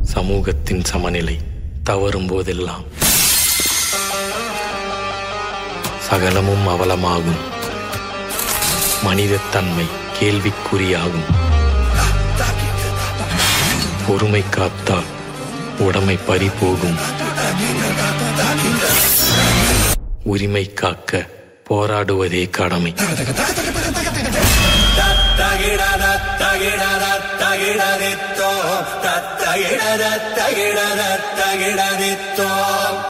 சமூகத்தின் சமநிலை தவறும் போதெல்லாம் சகலமும் அவலமாகும் மனிதத்தன்மை கேள்விக்குறியாகும் பொறுமை காத்தால் உடமை பறிபோகும் உரிமை காக்க போராடுவதே கடமை தகிடத தகிடத தகிடதித்தோ தத்தகிடத தகிடத தகிடதித்தோ